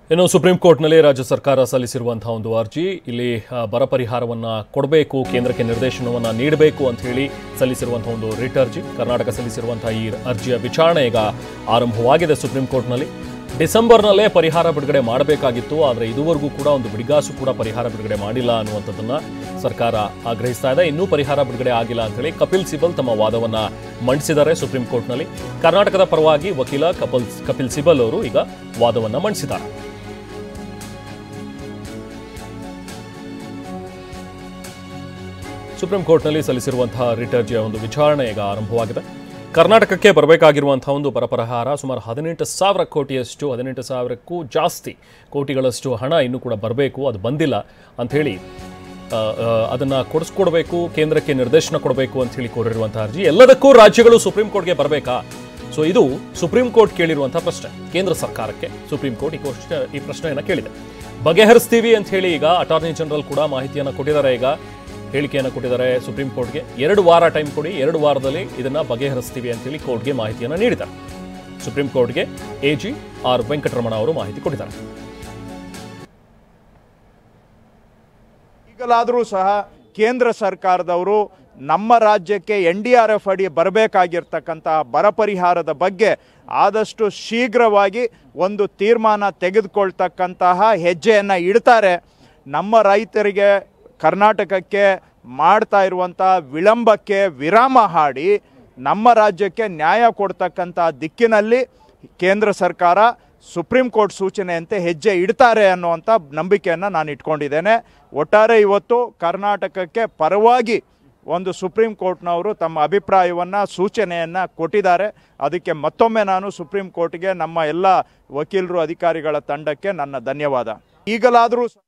ಇನ್ನು ಸುಪ್ರೀಂ ಕೋರ್ಟ್ನಲ್ಲಿ ರಾಜ್ಯ ಸರ್ಕಾರ ಸಲ್ಲಿಸಿರುವಂತಹ ಒಂದು ಅರ್ಜಿ ಇಲ್ಲಿ ಆ, ಬರ ಪರಿಹಾರವನ್ನ ಕೊಡಬೇಕು ಕೇಂದ್ರಕ್ಕೆ ನಿರ್ದೇಶನವನ್ನ ನೀಡಬೇಕು ಅಂತ ಹೇಳಿ ಸಲ್ಲಿಸಿರುವಂತಹ ಒಂದು ರಿಟ್ ಅರ್ಜಿ ಕರ್ನಾಟಕ ಸಲ್ಲಿಸಿರುವಂತಹ ಈ ಅರ್ಜಿಯ ವಿಚಾರಣೆ ಈಗ ಆರಂಭವಾಗಿದೆ ಸುಪ್ರೀಂ ಕೋರ್ಟ್ನಲ್ಲಿ ಡಿಸೆಂಬರ್ನಲ್ಲೇ ಪರಿಹಾರ ಬಿಡುಗಡೆ ಮಾಡಬೇಕಾಗಿತ್ತು ಆದರೆ ಇದುವರೆಗೂ ಕೂಡ ಒಂದು ಬಿಡಿಗಾಸು ಕೂಡ ಪರಿಹಾರ ಬಿಡುಗಡೆ ಮಾಡಿಲ್ಲ ಅನ್ನುವಂಥದ್ದನ್ನ ಸರ್ಕಾರ ಆಗ್ರಹಿಸ್ತಾ ಇದೆ ಇನ್ನೂ ಪರಿಹಾರ ಬಿಡುಗಡೆ ಆಗಿಲ್ಲ ಅಂತ ಹೇಳಿ ಕಪಿಲ್ ಸಿಬಲ್ ತಮ್ಮ ವಾದವನ್ನ ಮಂಡಿಸಿದ್ದಾರೆ ಸುಪ್ರೀಂ ಕೋರ್ಟ್ನಲ್ಲಿ ಕರ್ನಾಟಕದ ಪರವಾಗಿ ವಕೀಲ ಕಪಿಲ್ ಕಪಿಲ್ ಸಿಬಲ್ ಅವರು ಈಗ ವಾದವನ್ನ ಮಂಡಿಸಿದ್ದಾರೆ ಸುಪ್ರೀಂ ಕೋರ್ಟ್ನಲ್ಲಿ ಸಲ್ಲಿಸಿರುವಂತಹ ರಿಟ್ ಅರ್ಜಿಯ ಒಂದು ವಿಚಾರಣೆ ಈಗ ಆರಂಭವಾಗಿದೆ ಕರ್ನಾಟಕಕ್ಕೆ ಬರಬೇಕಾಗಿರುವಂತಹ ಒಂದು ಬರ ಪರಿಹಾರ ಸುಮಾರು ಹದಿನೆಂಟು ಸಾವಿರ ಕೋಟಿಯಷ್ಟು ಹದಿನೆಂಟು ಸಾವಿರಕ್ಕೂ ಜಾಸ್ತಿ ಕೋಟಿಗಳಷ್ಟು ಹಣ ಇನ್ನೂ ಕೂಡ ಬರಬೇಕು ಅದು ಬಂದಿಲ್ಲ ಅಂಥೇಳಿ ಅದನ್ನು ಕೊಡಿಸ್ಕೊಡ್ಬೇಕು ಕೇಂದ್ರಕ್ಕೆ ನಿರ್ದೇಶನ ಕೊಡಬೇಕು ಅಂತ ಹೇಳಿ ಕೋರಿರುವಂತಹ ಅರ್ಜಿ ಎಲ್ಲದಕ್ಕೂ ರಾಜ್ಯಗಳು ಸುಪ್ರೀಂ ಕೋರ್ಟ್ಗೆ ಬರಬೇಕಾ ಸೊ ಇದು ಸುಪ್ರೀಂ ಕೋರ್ಟ್ ಕೇಳಿರುವಂತಹ ಪ್ರಶ್ನೆ ಕೇಂದ್ರ ಸರ್ಕಾರಕ್ಕೆ ಸುಪ್ರೀಂ ಕೋರ್ಟ್ ಈ ಕ್ವಶ್ನ ಈ ಪ್ರಶ್ನೆಯನ್ನು ಕೇಳಿದೆ ಬಗೆಹರಿಸ್ತೀವಿ ಅಂತ ಹೇಳಿ ಈಗ ಅಟಾರ್ನಿ ಜನರಲ್ ಕೂಡ ಮಾಹಿತಿಯನ್ನು ಕೊಟ್ಟಿದ್ದಾರೆ ಈಗ ಹೇಳಿಕೆಯನ್ನು ಕೊಟ್ಟಿದ್ದಾರೆ ಸುಪ್ರೀಂ ಕೋರ್ಟ್ಗೆ ಎರಡು ವಾರ ಟೈಮ್ ಕೊಡಿ ಎರಡು ವಾರದಲ್ಲಿ ಇದನ್ನ ಬಗೆಹರಿಸ್ತೀವಿ ಅಂತೇಳಿ ಕೋರ್ಟ್ಗೆ ಮಾಹಿತಿಯನ್ನು ನೀಡಿದ್ದಾರೆ ಸುಪ್ರೀಂ ಕೋರ್ಟ್ಗೆ ಎಜಿ ಆರ್ ವೆಂಕಟರಮಣ ಅವರು ಮಾಹಿತಿ ಕೊಟ್ಟಿದ್ದಾರೆ ಈಗಲಾದರೂ ಸಹ ಕೇಂದ್ರ ಸರ್ಕಾರದವರು ನಮ್ಮ ರಾಜ್ಯಕ್ಕೆ ಎನ್ ಡಿ ಆರ್ ಎಫ್ ಅಡಿ ಬರಬೇಕಾಗಿರ್ತಕ್ಕಂತಹ ಬರ ಪರಿಹಾರದ ಬಗ್ಗೆ ಆದಷ್ಟು ಶೀಘ್ರವಾಗಿ ಒಂದು ತೀರ್ಮಾನ ತೆಗೆದುಕೊಳ್ತಕ್ಕಂತಹ ಹೆಜ್ಜೆಯನ್ನು ಇಡ್ತಾರೆ ನಮ್ಮ ರೈತರಿಗೆ ಕರ್ನಾಟಕಕ್ಕೆ ಮಾಡ್ತಾ ಇರುವಂಥ ವಿಳಂಬಕ್ಕೆ ವಿರಾಮ ಹಾಡಿ ನಮ್ಮ ರಾಜ್ಯಕ್ಕೆ ನ್ಯಾಯ ಕೊಡ್ತಕ್ಕಂಥ ದಿಕ್ಕಿನಲ್ಲಿ ಕೇಂದ್ರ ಸರ್ಕಾರ ಸುಪ್ರೀಂ ಕೋರ್ಟ್ ಸೂಚನೆಯಂತೆ ಹೆಜ್ಜೆ ಇಡ್ತಾರೆ ಅನ್ನುವಂಥ ನಂಬಿಕೆಯನ್ನು ನಾನು ಇಟ್ಕೊಂಡಿದ್ದೇನೆ ಒಟ್ಟಾರೆ ಇವತ್ತು ಕರ್ನಾಟಕಕ್ಕೆ ಪರವಾಗಿ ಒಂದು ಸುಪ್ರೀಂ ಕೋರ್ಟ್ನವರು ತಮ್ಮ ಅಭಿಪ್ರಾಯವನ್ನು ಸೂಚನೆಯನ್ನು ಕೊಟ್ಟಿದ್ದಾರೆ ಅದಕ್ಕೆ ಮತ್ತೊಮ್ಮೆ ನಾನು ಸುಪ್ರೀಂ ಕೋರ್ಟ್ಗೆ ನಮ್ಮ ಎಲ್ಲ ವಕೀಲರು ಅಧಿಕಾರಿಗಳ ತಂಡಕ್ಕೆ ನನ್ನ ಧನ್ಯವಾದ ಈಗಲಾದರೂ